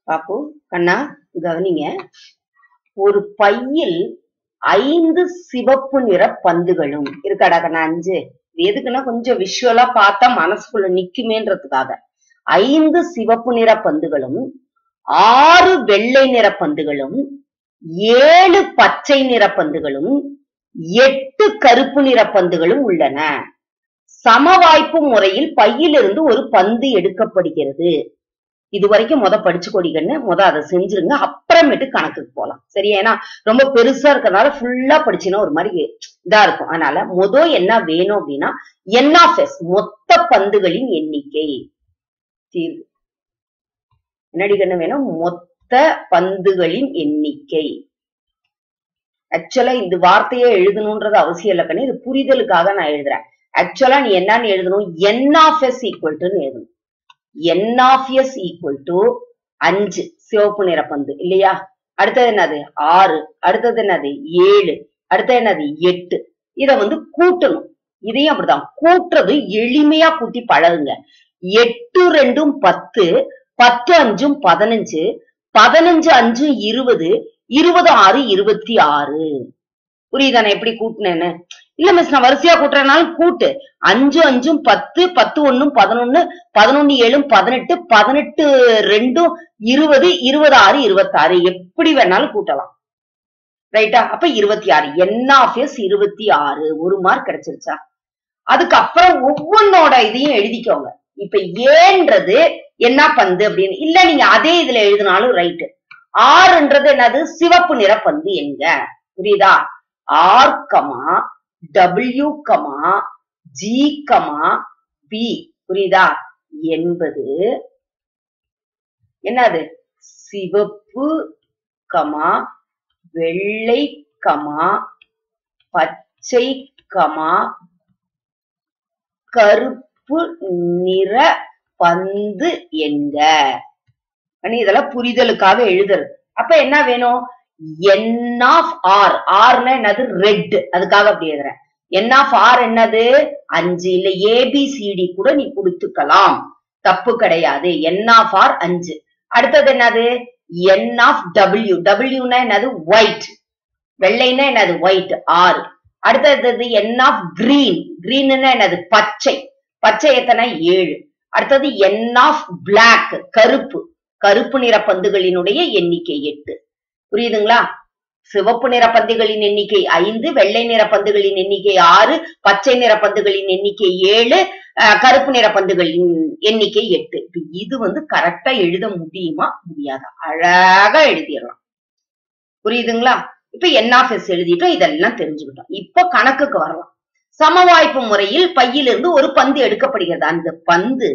பாப்பு கண்ணா கவனிங்க ஒரு பையில் ஐந்து சிவப்பு நிற பந்துகளும் இருக்காடா கண்ணா அஞ்சு இது எதுக்குன்னா கொஞ்சம் விஷுவலா பார்த்தா மனசுக்குள்ள நிக்குமேன்றதுக்காக ஐந்து சிவப்பு நிற பந்துகளும் ஆறு வெள்ளை நிற பந்துகளும் ஏழு பச்சை நிற பந்துகளும் எட்டு கருப்பு நிற பந்துகளும் உள்ளன சமவாய்ப்பு முறையில் பையிலிருந்து ஒரு பந்து எடுக்கப்படுகிறது இது வரைக்கும் முத படிச்சு கொடிக்கன்னு முத அதை செஞ்சிருங்க அப்புறமேட்டு கணக்குக்கு போலாம் சரியா ஏன்னா ரொம்ப பெருசா இருக்கறனால ஃபுல்லா படிச்சுன்னா ஒரு மாதிரி இதா இருக்கும் அதனால முத என்ன வேணும் அப்படின்னா என் ஆஃப் எஸ் மொத்த பந்துகளின் எண்ணிக்கை தீர்வு என்னடி கண்ணு வேணும் மொத்த பந்துகளின் எண்ணிக்கை ஆக்சுவலா இந்த வார்த்தையை எழுதணும்ன்றது அவசியம் இல்லை கண்ணு இது புரிதலுக்காக நான் எழுதுறேன் ஆக்சுவலா நீ என்னன்னு எழுதணும் N of S equal to எழுதணும் N of S equal to அஞ்சு சிவப்பு நிற பந்து இல்லையா அடுத்தது என்னது ஆறு அடுத்தது என்னது ஏழு அடுத்தது என்னது எட்டு இத வந்து கூட்டணும் இதையும் அப்படிதான் கூட்டுறது எளிமையா கூட்டி பழகுங்க எட்டு ரெண்டும் பத்து பத்து அஞ்சும் பதினஞ்சு பதினஞ்சு அஞ்சும் இருபது இருபது ஆறு இருபத்தி ஆறு புரியுதா நான் எப்படி கூட்டினேன்னு இல்ல மிஸ் நான் வரிசையா கூட்டுறதுனாலும் கூட்டு அஞ்சு அஞ்சும் பத்து பத்து ஒண்ணும் பதினொன்னு பதினொன்னு ஏழும் பதினெட்டு பதினெட்டு ரெண்டும் இருபது இருபது ஆறு இருபத்தாறு எப்படி வேணாலும் கூட்டலாம் ரைட்டா அப்ப இருபத்தி ஆறு என் ஆஃப் எஸ் இருபத்தி ஆறு ஒரு மார்க் கிடைச்சிருச்சா அதுக்கப்புறம் ஒவ்வொன்னோட இதையும் எழுதிக்கோங்க இப்ப ஏன்றது என்ன பந்து அப்படின்னு இல்ல நீங்க அதே இதுல எழுதினாலும் ரைட்டு ஆறுன்றது என்னது சிவப்பு நிற பந்து எங்க புரியுதா R comma W comma G comma B புரியுதா என்பது என்னது சிவப்பு கமா வெள்ளை கமா பச்சை கமா கருப்பு நிற பந்து என்க அண்ணி, இதெல்லாம் புரிதலுக்காக எழுதுறது அப்ப என்ன வேணும் என் ஆஃப் ஆர் ஆர்னா என்னது ரெட் அதுக்காக அப்படி எழுதுறேன் என் ஆஃப் ஆர் என்னது அஞ்சு இல்ல ஏபிசிடி கூட நீ கொடுத்துக்கலாம் தப்பு கிடையாது என் ஆஃப் ஆர் அஞ்சு அடுத்தது என்னது என் ஆஃப் டபிள்யூ டபிள்யூனா என்னது ஒயிட் வெள்ளைன்னா என்னது ஒயிட் ஆறு அடுத்தது என் ஆஃப் கிரீன் கிரீன்னா என்னது பச்சை பச்சை எத்தனை ஏழு அடுத்தது என் ஆஃப் பிளாக் கருப்பு கருப்பு நிற பந்துகளினுடைய எண்ணிக்கை எட்டு புரியுதுங்களா சிவப்பு நிற பந்துகளின் எண்ணிக்கை ஐந்து வெள்ளை நிற பந்துகளின் எண்ணிக்கை ஆறு பச்சை நிற பந்துகளின் எண்ணிக்கை ஏழு அஹ், கருப்பு நிற பந்துகளின் எண்ணிக்கை எட்டு இப்ப இது வந்து கரெக்டா எழுத முடியுமா முடியாதா அழகா எழுதிடலாம் புரியுதுங்களா இப்ப என்ஆஃப்எஸ் எழுதிட்டோம் இதெல்லாம் தெரிஞ்சுக்கிட்டோம் இப்ப கணக்குக்கு வரலாம் சமவாய்ப்பு முறையில் பையிலிருந்து ஒரு பந்து எடுக்கப்படுகிறது அந்த பந்து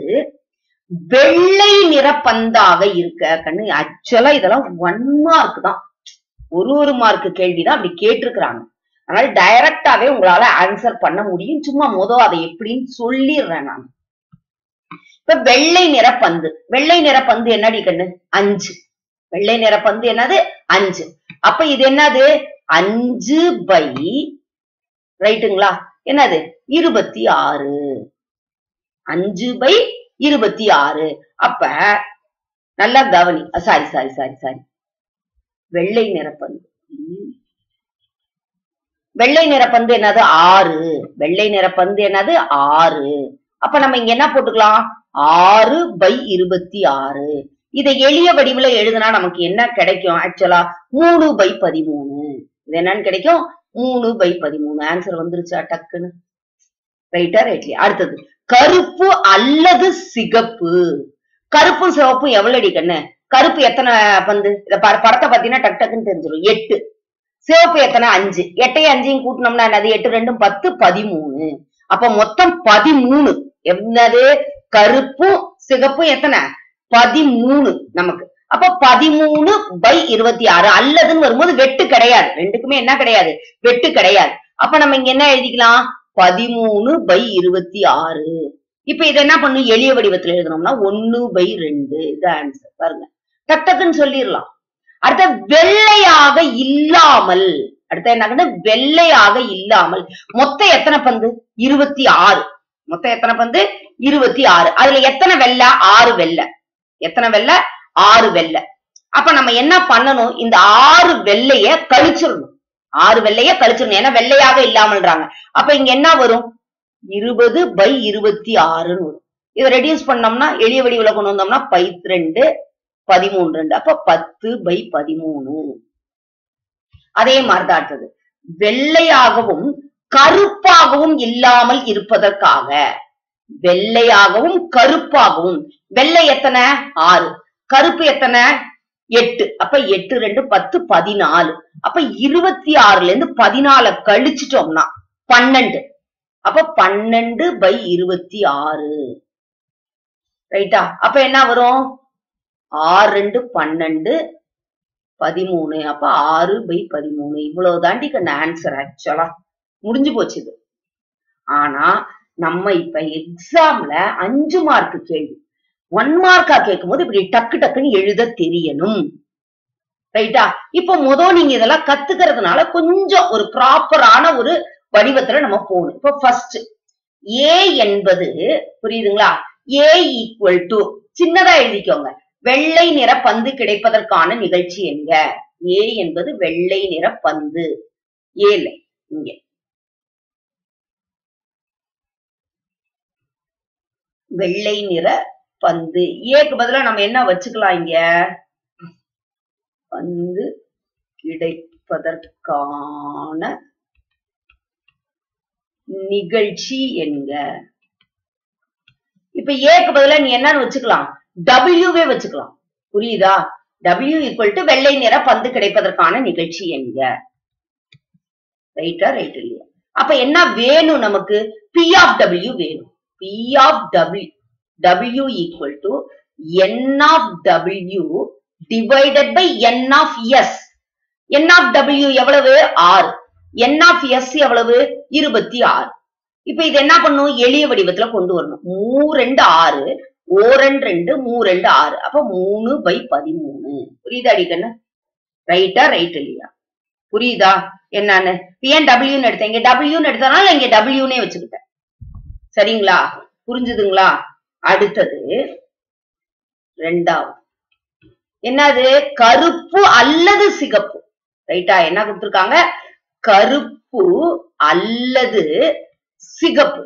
வெள்ளை நிற பந்தாக இருக்க கண்ணு ஆக்சுவலா இதெல்லாம் ஒன் மார்க் தான் ஒரு ஒரு மார்க் கேள்விதான் அப்படி கேட்டிருக்கிறாங்க அதனால டைரக்டாவே உங்களால ஆன்சர் பண்ண முடியும் சும்மா முத அதை எப்படின்னு சொல்லிடுறேன் நான் இப்ப வெள்ளை நிற பந்து வெள்ளை நிற பந்து என்னடி கண்ணு அஞ்சு வெள்ளை நிற பந்து என்னது அஞ்சு அப்ப இது என்னது அஞ்சு பை ரைட்டுங்களா என்னது இருபத்தி ஆறு அஞ்சு பை இருபத்தி ஆறு அப்ப நல்லா கவனி சாரி சாரி சாரி சாரி வெள்ளை நிறப்பந்து ம். வெள்ளை நிறப்பந்து என்னது ஆறு வெள்ளை நிறப்பந்து என்னது ஆறு அப்ப நம்ம இங்க என்ன போட்டுக்கலாம் ஆறு பை இருபத்தி ஆறு இதை எளிய வடிவுல எழுதுனா நமக்கு என்ன கிடைக்கும் ஆக்சுவலா மூணு பை பதிமூணு இது என்னன்னு கிடைக்கும் மூணு பை பதிமூணு ஆன்சர் வந்துருச்சா டக்குன்னு ரைட்டா ரைட்லி அடுத்தது கருப்பு அல்லது சிகப்பு கருப்பும் சிவப்பும் எவ்வளவு அடி கண்ணு கருப்பு எத்தனை பந்து இத பாரு, படத்தை பாத்தீங்கன்னா டக் டக்குன்னு தெரிஞ்சிடும் எட்டு சிவப்பு எத்தனை அஞ்சு எட்டையும் அஞ்சையும் கூட்டினோம்னா என்னது எட்டு ரெண்டும் பத்து பதிமூணு அப்ப மொத்தம் பதிமூணு என்னது கருப்பும் சிகப்பும் எத்தனை பதிமூணு நமக்கு அப்ப பதிமூணு பை இருபத்தி ஆறு அல்லதுன்னு வரும்போது வெட்டு கிடையாது ரெண்டுக்குமே என்ன கிடையாது வெட்டு கிடையாது அப்ப நம்ம இங்க என்ன எழுதிக்கலாம் பதிமூணு பை இருபத்தி ஆறு இப்ப இதை என்ன பண்ணும் எளிய வடிவத்துல எழுதணும்னா ஒண்ணு பை ரெண்டு இது ஆன்சர் பாருங்க டக் டக்குன்னு சொல்லிடலாம் அடுத்த வெள்ளையாக இல்லாமல் அடுத்த என்ன வெள்ளையாக இல்லாமல் மொத்தம் எத்தனை பந்து இருபத்தி ஆறு மொத்தம் எத்தனை பந்து இருபத்தி ஆறு அதுல எத்தனை வெள்ளை ஆறு வெள்ளை எத்தனை வெள்ளை ஆறு வெள்ளை அப்ப நம்ம என்ன பண்ணணும் இந்த ஆறு வெள்ளைய கழிச்சிடணும் ஆறு வெள்ளைய கழிச்சிடணும் ஏன்னா வெள்ளையாக இல்லாமல்றாங்க அப்ப இங்க என்ன வரும் இருபது பை இருபத்தி ஆறுன்னு வரும் இதை ரெடியூஸ் பண்ணோம்னா எளிய வடிவில் கொண்டு வந்தோம்னா பைத் ரெண்டு பதிமூணு ரெண்டு அப்ப பத்து பை பதிமூணு அதே மாதிரிதான் அடுத்தது வெள்ளையாகவும் கருப்பாகவும் இல்லாமல் இருப்பதற்காக வெள்ளையாகவும் கருப்பாகவும் வெள்ளை எத்தனை ஆறு கருப்பு எத்தனை எட்டு அப்ப எட்டு ரெண்டு பத்து பதினாலு அப்ப இருபத்தி ஆறுல இருந்து பதினால கழிச்சிட்டோம்னா பன்னெண்டு அப்ப பன்னெண்டு பை இருபத்தி ஆறு ரைட்டா அப்ப என்ன வரும் ஆறு ரெண்டு பன்னெண்டு பதிமூணு அப்ப ஆறு பை பதிமூணு இவ்வளவு தாண்டி கண்ட ஆன்சர் ஆக்சுவலா முடிஞ்சு போச்சு இது ஆனா நம்ம இப்ப எக்ஸாம்ல அஞ்சு மார்க் கேள்வி ஒன் மார்க்கா கேட்கும்போது இப்படி டக்கு டக்குன்னு எழுத தெரியணும் ரைட்டா இப்ப முதல் நீங்க இதெல்லாம் கத்துக்கிறதுனால கொஞ்சம் ஒரு ப்ராப்பரான ஒரு வடிவத்துல நம்ம போகணும் இப்ப ஃபர்ஸ்ட் ஏ என்பது புரியுதுங்களா ஏ ஈக்குவல் டு சின்னதா எழுதிக்கோங்க வெள்ளை நிற பந்து கிடைப்பதற்கான நிகழ்ச்சி என்க ஏ என்பது வெள்ளை நிற பந்து ஏல இங்க வெள்ளை நிற பந்து ஏக்கு பதிலா நம்ம என்ன வச்சுக்கலாம் இங்க பந்து கிடைப்பதற்கான நிகழ்ச்சி என்க இப்ப ஏக்கு பதிலா நீ என்னன்னு வச்சுக்கலாம் டபிள்யூவே வச்சுக்கலாம் புரியுதா டபிள்யூ ஈக்குவல் டு வெள்ளை நிற பந்து கிடைப்பதற்கான நிகழ்ச்சி என்க ரைட்டா ரைட் இல்லையா அப்ப என்ன வேணும் நமக்கு பி ஆஃப் டபிள்யூ வேணும் P of W W equal to N of W divided by N of S N of W எவ்வளவு ஆறு என் ஆஃப் எஸ் எவ்வளவு இருபத்தி ஆறு இப்ப இது என்ன பண்ணும் எளிய வடிவத்துல கொண்டு வரணும் மூ ரெண்டு ஆறு ஓ ரெண்டு ரெண்டு மூ ரெண்டு ஆறு அப்ப மூணு பை பதிமூணு புரியுதா அடிக்கண்ணு ரைட்டா ரைட் இல்லையா புரியுதா என்னன்னு ஏன் டபிள்யூன்னு எடுத்தேன் இங்க டபிள்யூன்னு எடுத்தனால இங்க டபிள்யூனே வச்சுக்கிட்டேன் சரிங்களா புரிஞ்சுதுங்களா அடுத்தது ரெண்டாவது என்னது கருப்பு அல்லது சிகப்பு ரைட்டா என்ன கொடுத்திருக்காங்க கருப்பு அல்லது சிகப்பு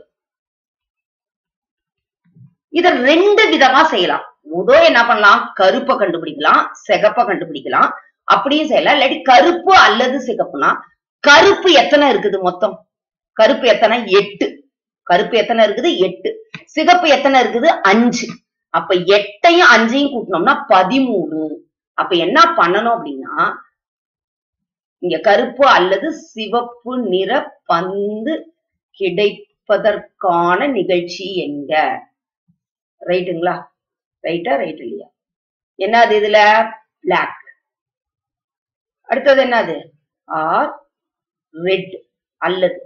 இத ரெண்டு விதமா செய்யலாம் முதல் என்ன பண்ணலாம் கருப்பை கண்டுபிடிக்கலாம் சிகப்பை கண்டுபிடிக்கலாம் அப்படியும் செய்யலாம் இல்லாட்டி கருப்பு அல்லது சிகப்புனா கருப்பு எத்தனை இருக்குது மொத்தம் கருப்பு எத்தனை எட்டு கருப்பு எத்தனை இருக்குது எட்டு சிகப்பு எத்தனை இருக்குது அஞ்சு அப்ப எட்டையும் அஞ்சையும் கூட்டினோம்னா பதிமூணு அப்ப என்ன பண்ணணும் அப்படின்னா இங்க கருப்பு அல்லது சிவப்பு நிற பந்து கிடைப்பதற்கான நிகழ்ச்சி எங்க ரைட்டுங்களா ரைட்டா ரைட் இல்லையா என்னது இதுல பிளாக் அடுத்தது என்னது ஆர் ரெட் அல்லது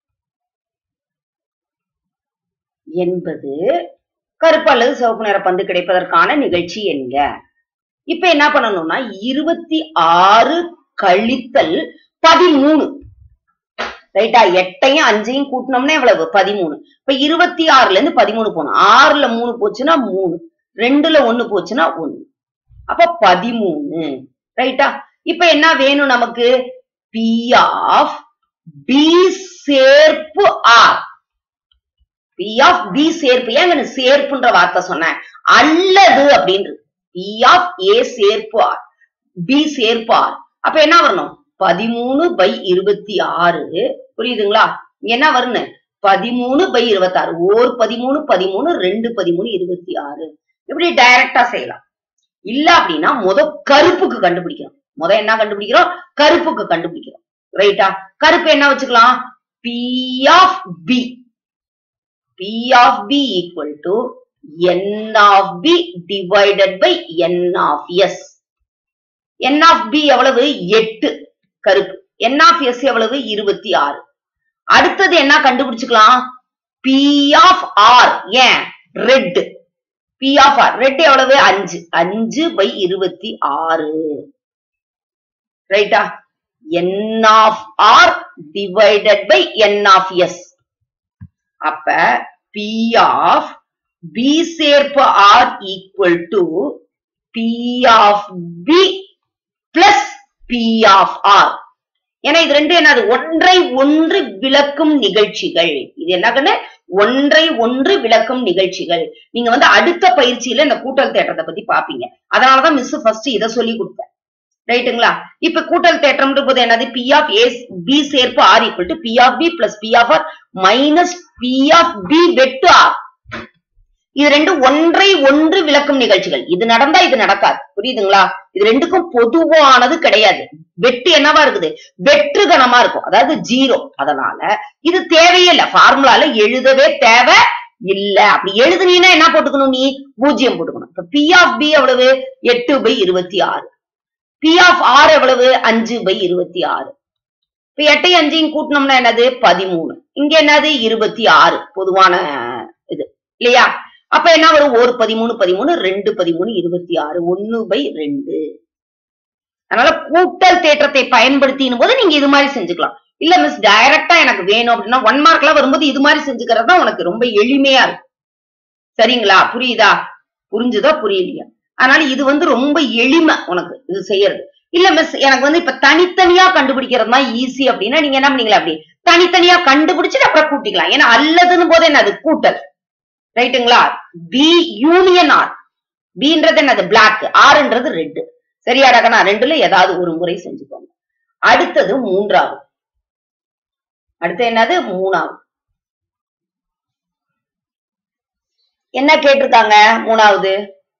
என்பது கருப்பு அல்லது சிவப்பு நிற பந்து கிடைப்பதற்கான நிகழ்ச்சி என்க இப்ப என்ன பண்ணணும்னா இருபத்தி ஆறு கழித்தல் பதிமூணு ரைட்டா எட்டையும் அஞ்சையும் கூட்டினோம்னா எவ்வளவு பதிமூணு இப்ப இருபத்தி ஆறுல இருந்து பதிமூணு போகணும் ஆறுல மூணு போச்சுன்னா மூணு ரெண்டுல ஒண்ணு போச்சுன்னா ஒண்ணு அப்ப பதிமூணு ரைட்டா இப்ப என்ன வேணும் நமக்கு பி ஆஃப் பி சேர்ப்பு ஆர் பி ஆஃப் பி சேர்ப்பு ஏன் நான் சேர்ப்புன்ற வார்த்தை சொன்னேன் அல்லது அப்படின்றது பி ஆஃப் ஏ சேர்ப்பு ஆர் பி சேர்ப்பு ஆர் அப்ப என்ன வரணும் பதிமூணு பை இருபத்தி ஆறு புரியுதுங்களா இங்க என்ன வரணும் பதிமூணு பை இருபத்தாறு ஓர் பதிமூணு பதிமூணு ரெண்டு பதிமூணு இருபத்தி ஆறு இப்படி டைரக்டா செய்யலாம் இல்ல அப்படின்னா முத கருப்புக்கு கண்டுபிடிக்கிறோம் முத என்ன கண்டுபிடிக்கிறோம் கருப்புக்கு கண்டுபிடிக்கிறோம் ரைட்டா கருப்பு என்ன வச்சுக்கலாம் P of B P of B equal to N of B divided by N of S N of B எவ்வளவு எட்டு கருப்பு என் ஆஃப் எஸ் எவ்வளவு இருபத்தி ஆறு அடுத்தது என்ன கண்டுபிடிச்சுக்கலாம் பி ஆஃப் ஆர் ஏன் red P of R red எவ்வளவு அஞ்சு அஞ்சு பை இருபத்தி ஆறு ரைட்டா N of R divided by N of S அப்ப பி ஆஃப் பி சேர்ப்பு R equal to P of B plus P of R ஏன்னா இது ரெண்டு என்னது ஒன்றை ஒன்று விளக்கும் நிகழ்ச்சிகள் இது என்ன ஒன்றை ஒன்று விளக்கும் நிகழ்ச்சிகள் நீங்க வந்து அடுத்த பயிற்சியில இந்த கூட்டல் தேற்றத்தை பத்தி பாப்பீங்க அதனாலதான் மிஸ் ஃபர்ஸ்ட் இதை சொல்லி கொடுத்தேன் ரைட்டுங்களா இப்ப கூட்டல் தேற்றம் போது என்னது பி ஆஃப் ஏ பி சேர்ப்பு R equal to P of B plus P of R minus P of B வெட்டு ஆர் இது ரெண்டு ஒன்றை ஒன்று விளக்கும் நிகழ்ச்சிகள் இது நடந்தா இது நடக்காது புரியுதுங்களா இது ரெண்டுக்கும் பொதுவானது கிடையாது வெட்டு என்னவா இருக்குது வெற்றுதனமா இருக்கும் அதாவது ஜீரோ அதனால இது தேவையே இல்ல ஃபார்முலால எழுதவே தேவை இல்ல அப்படி எழுதுனீன்னா என்ன போட்டுக்கணும் நீ பூஜ்ஜியம் போட்டுக்கணும் இப்ப பி ஆஃப் பி எவ்வளவு எட்டு பை இருபத்தி ஆறு பி ஆஃப் ஆர் எவ்வளவு அஞ்சு பை இருபத்தி ஆறு இப்ப எட்டை அஞ்சையும் கூட்டினோம்னா என்னது பதிமூணு இங்க என்னது இருபத்தி ஆறு பொதுவான இது இல்லையா அப்ப என்ன வரும் ஒரு பதிமூணு பதிமூணு ரெண்டு பதிமூணு இருபத்தி ஆறு ஒன்னு பை ரெண்டு அதனால கூட்டல் தேற்றத்தை பயன்படுத்தினும் போது நீங்க இது மாதிரி செஞ்சுக்கலாம் இல்ல மிஸ் டைரக்டா எனக்கு வேணும் அப்படின்னா ஒன் மார்க்ல வரும்போது இது மாதிரி செஞ்சுக்கிறது தான் உனக்கு ரொம்ப எளிமையா இருக்கும் சரிங்களா புரியுதா புரிஞ்சுதா புரியலையா அதனால இது வந்து ரொம்ப எளிமை உனக்கு இது செய்யறது இல்ல மிஸ் எனக்கு வந்து இப்ப தனித்தனியா கண்டுபிடிக்கிறது தான் ஈஸி அப்படின்னா நீங்க என்ன பண்ணீங்களா அப்படி தனித்தனியா கண்டுபிடிச்சிட்டு அப்புறம் கூட்டிக்கலாம் ஏன்னா அல்லதுன்னு போது என்னது கூட்டல் ரைட்டுங்களா பி யூனியன் ஆர் பின்றது என்னது பிளாக் ஆறுன்றது ரெட்டு சரியாடாக்கா நான் ரெண்டுல ஏதாவது ஒரு முறை செஞ்சுக்கோங்க அடுத்தது மூன்றாவது அடுத்து என்னது மூணாவது என்ன கேட்டிருக்காங்க மூணாவது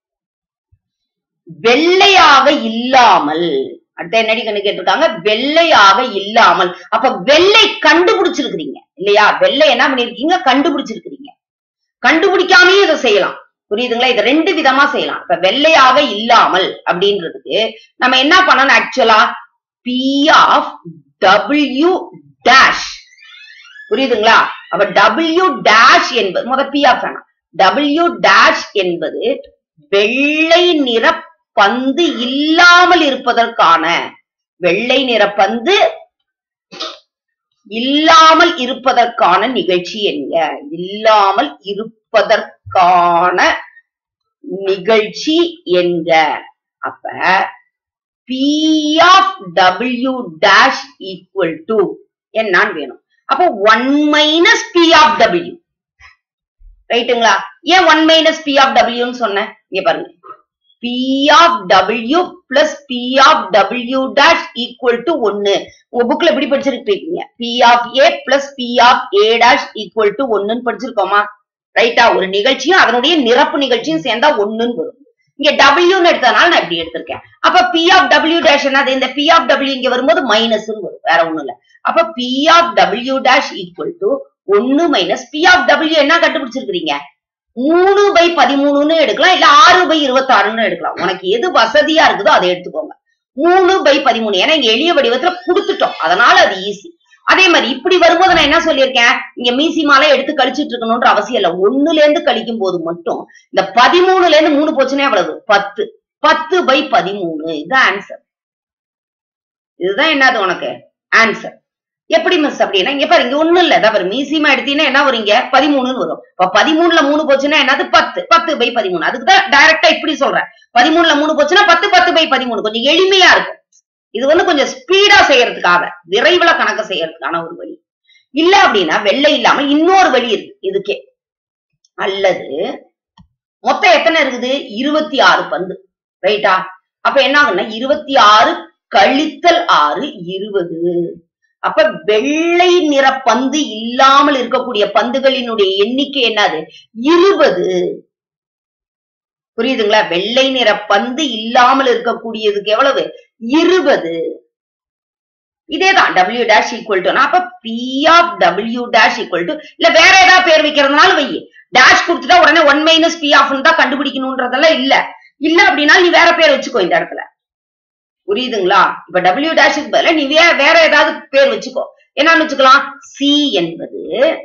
வெள்ளையாக இல்லாமல் அடுத்த என்னடி கண்ணு கேட்டிருக்காங்க வெள்ளையாக இல்லாமல் அப்ப வெள்ளை கண்டுபிடிச்சிருக்கிறீங்க இல்லையா வெள்ளை என்ன பண்ணிருக்கீங்க கண்டுபிடிச்சிருக்கிறீங்க கண்டுபிடிக்காமயே இதை செய்யலாம் புரியுதுங்களா இதை ரெண்டு விதமா செய்யலாம் இப்ப வெள்ளையாக இல்லாமல் அப்படின்றதுக்கு நம்ம என்ன பண்ணணும் ஆக்சுவலா பி ஆஃப் டபிள்யூ டேஷ் புரியுதுங்களா அப்ப டபிள்யூ டேஷ் என்பது முத பி ஆஃப் வேணாம் டபிள்யூ டேஷ் என்பது வெள்ளை நிற பந்து இல்லாமல் இருப்பதற்கான வெள்ளை நிற பந்து இல்லாமல் இருப்பதற்கான நிகழ்ச்சி என்க இல்லாமல் இருப்பதற்கான நிகழ்ச்சி என்க அப்ப P of W dash equal to என்னான்னு வேணும் அப்போ one minus P of W ரைட்டுங்களா ஏன் ஒன் மைனஸ் பி ஆஃப் டபிள்யூன்னு சொன்னேன் இங்க பாருங்க P of W plus P of W dash equal to ஒன்னு உங்க புக்ல எப்படி படிச்சிருக்கீங்க P of A plus P of A dash equal to ஒன்னுன்னு படிச்சிருக்கோமா ரைட்டா ஒரு நிகழ்ச்சியும் அதனுடைய நிரப்பு நிகழ்ச்சியும் சேர்ந்தா ஒண்ணுன்னு வரும் இங்க டபிள்யூன்னு எடுத்ததுனால நான் இப்படி எடுத்திருக்கேன் அப்ப பி ஆஃப் டபிள்யூ டேஷ் என்னது இந்த பி ஆஃப் டபிள்யூ இங்க வரும்போது மைனஸ்ன்னு வரும் வேற ஒண்ணும் இல்ல அப்ப P of W dash equal to ஒன்னு மைனஸ் பி ஆஃப் டபிள்யூ என்ன கண்டுபிடிச்சிருக்கீங்க மூணு பை பதிமூணுன்னு எடுக்கலாம் இல்ல ஆறு பை இருபத்தி ஆறுன்னு எடுக்கலாம் உனக்கு எது வசதியா இருக்குதோ அதை எடுத்துக்கோங்க மூணு பை பதிமூணு ஏன்னா இங்க எளிய வடிவத்துல கொடுத்துட்டோம் அதனால அது ஈஸி அதே மாதிரி இப்படி வரும்போது நான் என்ன சொல்லியிருக்கேன் இங்க மீசி மாலை எடுத்து கழிச்சிட்டு இருக்கணும்ன்ற அவசியம் இல்ல ஒண்ணுல இருந்து கழிக்கும் போது மட்டும் இந்த பதிமூணுல இருந்து மூணு போச்சுன்னா எவ்வளவு பத்து பத்து பை பதிமூணு இதுதான் ஆன்சர் இதுதான் என்னது உனக்கு ஆன்சர் எப்படி மிஸ் அப்படின்னா இங்க பாரு இங்க ஒண்ணும் இல்ல பாரு மீசியமா எடுத்தீங்கன்னா என்ன வரும் இங்க பதிமூணுன்னு வரும் இப்ப பதிமூணுல மூணு போச்சுன்னா என்னது பத்து பத்து பை பதிமூணு அதுக்கு தான் டைரக்டா இப்படி சொல்றேன் பதிமூணுல மூணு போச்சுன்னா பத்து பத்து பை பதிமூணு கொஞ்சம் எளிமையா இருக்கும் இது வந்து கொஞ்சம் ஸ்பீடா செய்யறதுக்காக விரைவுல கணக்கு செய்யறதுக்கான ஒரு வழி இல்ல அப்படின்னா வெள்ளை இல்லாம இன்னொரு வழி இருக்கு இதுக்கே அல்லது மொத்தம் எத்தனை இருக்குது இருபத்தி ஆறு பந்து ரைட்டா அப்ப என்ன ஆகும்னா இருபத்தி ஆறு கழித்தல் ஆறு இருபது அப்ப வெள்ளை நிற பந்து இல்லாமல் இருக்கக்கூடிய பந்துகளினுடைய எண்ணிக்கை என்னது இருபது புரியுதுங்களா வெள்ளை நிற பந்து இல்லாமல் இருக்கக்கூடியதுக்கு எவ்வளவு இருபது இதேதான் டபிள்யூ டேஷ் ஈக்குவல் டு அப்ப P of W dash equal to இல்ல வேற ஏதாவது பேர் வைக்கிறதுனால வை டேஷ் கொடுத்துட்டா உடனே ஒன் மைனஸ் பி ஆஃப் தான் கண்டுபிடிக்கணும்ன்றதெல்லாம் இல்ல இல்ல அப்படின்னா நீ வேற பேர் வச்சுக்கோ இந்த இடத்துல புரியுதுங்களா இப்ப டபிள்யூ டேஷுக்கு பதிலா நீ வே வேற ஏதாவது பேர் வச்சுக்கோ என்னன்னு வச்சுக்கலாம் சி என்பது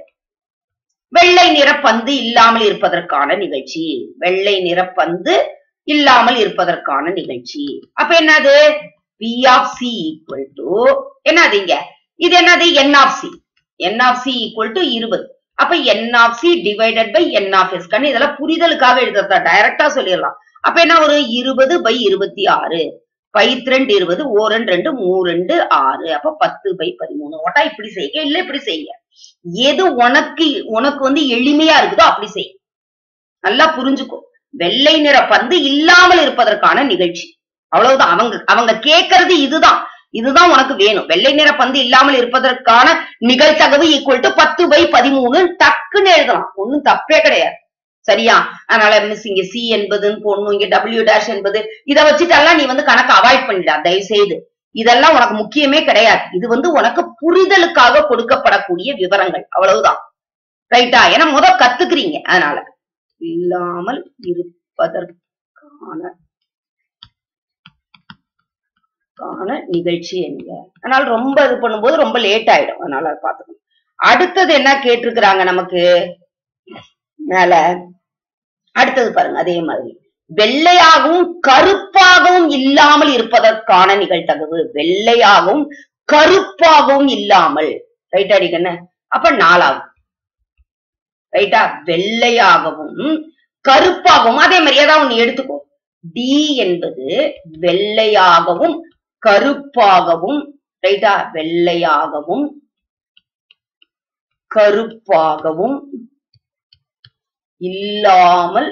வெள்ளை நிற பந்து இல்லாமல் இருப்பதற்கான நிகழ்ச்சி வெள்ளை நிற பந்து இல்லாமல் இருப்பதற்கான நிகழ்ச்சி அப்ப என்னது P of C equal to என்னது இங்க இது என்னது N of C N of C equal to இருபது அப்ப N of C divided by N of S கண்ணு இதெல்லாம் புரிதலுக்காக எழுதுறதா டைரக்டா சொல்லிடலாம் அப்ப என்ன ஒரு இருபது பை இருபத்தி ஆறு பைத்திரண்டு இருபது ஓரண்டு ரெண்டு மூரெண்டு ஆறு அப்ப பத்து பை பதிமூணு ஓட்டா இப்படி செய்யுங்க இல்ல இப்படி செய்யுங்க எது உனக்கு உனக்கு வந்து எளிமையா இருக்குதோ அப்படி செய் நல்லா புரிஞ்சுக்கோ வெள்ளை நிற பந்து இல்லாமல் இருப்பதற்கான நிகழ்ச்சி அவ்வளவுதான் அவங்க அவங்க கேட்கறது இதுதான் இதுதான் உனக்கு வேணும் வெள்ளை நிற பந்து இல்லாமல் இருப்பதற்கான நிகழ்தகவு ஈக்குவல் டு பத்து பை பதிமூணு டக்குன்னு எழுதலாம் ஒண்ணும் தப்பே கிடையாது சரியா அதனால மிஸ் இங்க சி என்பதுன்னு போடணும் இங்க டபிள்யூ டேஷ் என்பது இதை வச்சுட்டெல்லாம் நீ வந்து கணக்கு அவாய்ட் பண்ணிடா தயவு செய்து இதெல்லாம் உனக்கு முக்கியமே கிடையாது இது வந்து உனக்கு புரிதலுக்காக கொடுக்கப்படக்கூடிய விவரங்கள் அவ்வளவுதான் ரைட்டா ஏன்னா முத கத்துக்கிறீங்க அதனால இல்லாமல் இருப்பதற்கான கான நிகழ்ச்சி என்க அதனால ரொம்ப இது பண்ணும்போது ரொம்ப லேட் ஆயிடும் அதனால அதை பாத்துக்கணும் அடுத்தது என்ன கேட்டிருக்கிறாங்க நமக்கு மேல அடுத்தது பாருங்க அதே மாதிரி வெள்ளையாகவும் கருப்பாகவும் இல்லாமல் இருப்பதற்கான நிகழ்தகவு வெள்ளையாகவும் கருப்பாகவும் இல்லாமல் ரைட் அடிக்கண்ண அப்ப நாலாகும் ரைட்டா வெள்ளையாகவும் கருப்பாகவும் அதே மாதிரி ஏதாவது ஒண்ணு எடுத்துக்கோ டி என்பது வெள்ளையாகவும் கருப்பாகவும் ரைட்டா வெள்ளையாகவும் கருப்பாகவும் இல்லாமல்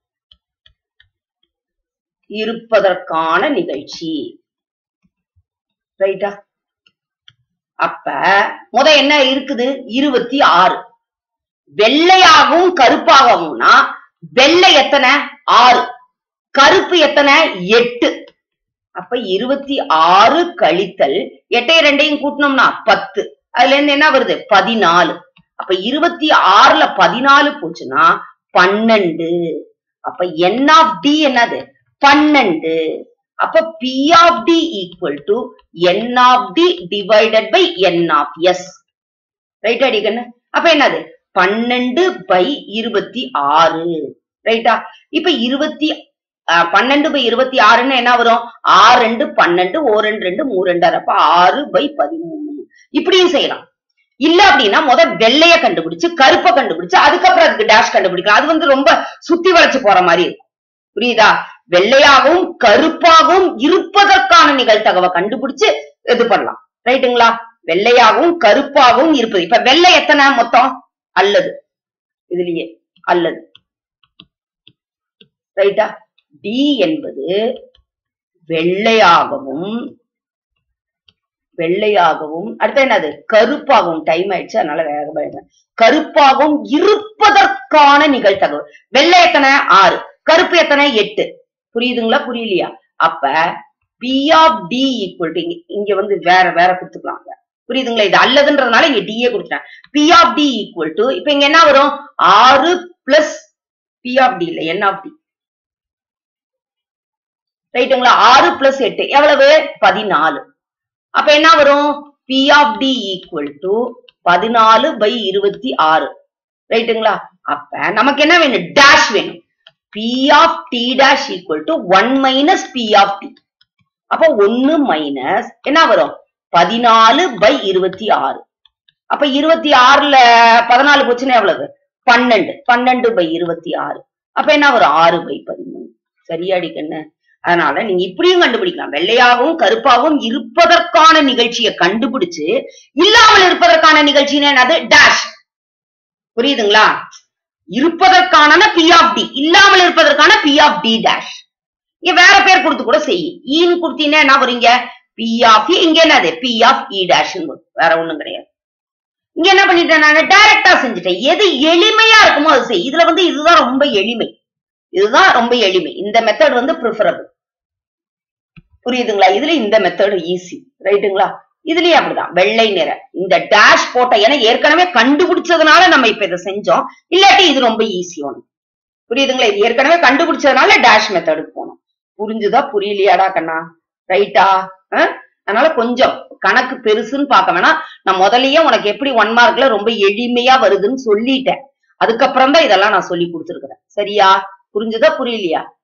இருப்பதற்கான நிகழ்ச்சி ரைட்டா அப்ப முத என்ன இருக்குது இருபத்தி ஆறு வெள்ளையாகவும் கருப்பாகவும்னா வெள்ளை எத்தனை ஆறு கருப்பு எத்தனை எட்டு அப்ப இருபத்தி ஆறு கழித்தல் எட்டை ரெண்டையும் கூட்டினோம்னா பத்து அதுல இருந்து என்ன வருது பதினாலு அப்ப இருபத்தி ஆறுல பதினாலு போச்சுன்னா பன்னெண்டு அப்ப என் ஆஃப் டி என்னது பன்னெண்டு அப்ப P of T equal to N of T divided by N of S right அடிக்கண்ணு அப்ப என்னது பன்னெண்டு பை இருபத்தி ஆறு ரைட்டா இப்ப இருபத்தி அஹ், பன்னெண்டு பை இருபத்தி ஆறுன்னு என்ன வரும் ஆறு ரெண்டு பன்னெண்டு ஓ ரெண்டு ரெண்டு மூ ரெண்டு அப்ப ஆறு பை பதிமூணு இப்படியும் செய்யலாம் இல்ல அப்படின்னா முத வெள்ளைய கண்டுபிடிச்சு கருப்பை கண்டுபிடிச்சு அதுக்கப்புறம் அதுக்கு டேஷ் கண்டுபிடிக்கலாம் அது வந்து ரொம்ப சுத்தி வளைச்சு போற மாதிரி இருக்கும் புரியுதா வெள்ளையாகவும் கருப்பாகவும் இருப்பதற்கான நிகழ்தகவை கண்டுபிடிச்சு இது பண்ணலாம் ரைட்டுங்களா வெள்ளையாகவும் கருப்பாகவும் இருப்பது இப்ப வெள்ளை எத்தனை மொத்தம் அல்லது இதுலயே அல்லது ரைட்டா டி என்பது வெள்ளையாகவும் வெள்ளையாகவும் அடுத்து என்னது கருப்பாகவும் டைம் ஆயிடுச்சு அதனால வேகமா எழுதுறேன். கருப்பாகவும் இருப்பதற்கான நிகழ்தகவு வெள்ளை எத்தனை ஆறு கருப்பு எத்தனை எட்டு புரியுதுங்களா புரியலையா அப்ப P of T equal to இங்க வந்து வேற வேற கொடுத்துக்கலாம் புரியுதுங்களா இது அல்லதுன்றதுனால இங்க டிஏ கொடுத்துட்டேன் P of T equal to இப்ப இங்க என்ன வரும் ஆறு பிளஸ் பி ஆஃப் டி இல்ல என் ஆஃப் டி ரைட்டுங்களா ஆறு பிளஸ் எட்டு எவ்வளவு பதினாலு அப்ப என்ன வரும் P of T equal to பதினாலு பை இருபத்தி ஆறு ரைட்டுங்களா அப்ப நமக்கு என்ன வேணும் டேஷ் வேணும் P of T dash equal to one minus P of T அப்ப ஒன்னு மைனஸ் என்ன வரும் பதினாலு பை இருபத்தி ஆறு அப்ப இருபத்தி ஆறுல பதினாலு போச்சுன்னா எவ்வளவு பன்னெண்டு பன்னெண்டு பை இருபத்தி ஆறு அப்ப என்ன வரும் ஆறு பை பதிமூணு சரியாடி கண்ணு அதனால நீங்க இப்படியும் கண்டுபிடிக்கலாம் வெள்ளையாகவும் கருப்பாகவும் இருப்பதற்கான நிகழ்ச்சியை கண்டுபிடிச்சு இல்லாமல் இருப்பதற்கான நிகழ்ச்சின்னு என்னது டேஷ் புரியுதுங்களா இருப்பதற்கான பி ஆஃப் டி இல்லாமல் இருப்பதற்கான பி ஆஃப் டி டேஷ் இங்க வேற பேர் கொடுத்து கூட செய் ஈன்னு கொடுத்தீங்கன்னா என்ன வரீங்க பி ஆஃப் இங்க என்னது பி ஆஃப் இ டேஷ் வேற ஒண்ணும் கிடையாது இங்க என்ன பண்ணிட்டேன் நான் டைரக்டா செஞ்சுட்டேன் எது எளிமையா இருக்குமோ அது செய் இதுல வந்து இதுதான் ரொம்ப எளிமை இதுதான் ரொம்ப எளிமை இந்த மெத்தட் வந்து ப்ரிஃபரபிள் புரியுதுங்களா இதுல இந்த மெத்தட் ஈஸி ரைட்டுங்களா இதுலயும் அப்படிதான் வெள்ளை நிற இந்த டேஷ் போட்ட ஏன்னா ஏற்கனவே கண்டுபிடிச்சதுனால நம்ம இப்ப இதை செஞ்சோம் இல்லாட்டி இது ரொம்ப ஈஸி ஒண்ணு புரியுதுங்களா இது ஏற்கனவே கண்டுபிடிச்சதுனால டேஷ் மெத்தடுக்கு போனோம் புரிஞ்சுதா புரியலையாடா கண்ணா ரைட்டா அதனால கொஞ்சம் கணக்கு பெருசுன்னு பார்க்க வேணாம் நான் முதல்லயே உனக்கு எப்படி ஒன் மார்க்ல ரொம்ப எளிமையா வருதுன்னு சொல்லிட்டேன் அதுக்கப்புறம் தான் இதெல்லாம் நான் சொல்லி கொடுத்துருக்கிறேன் சரியா புரிஞ்சுதா புரியலையா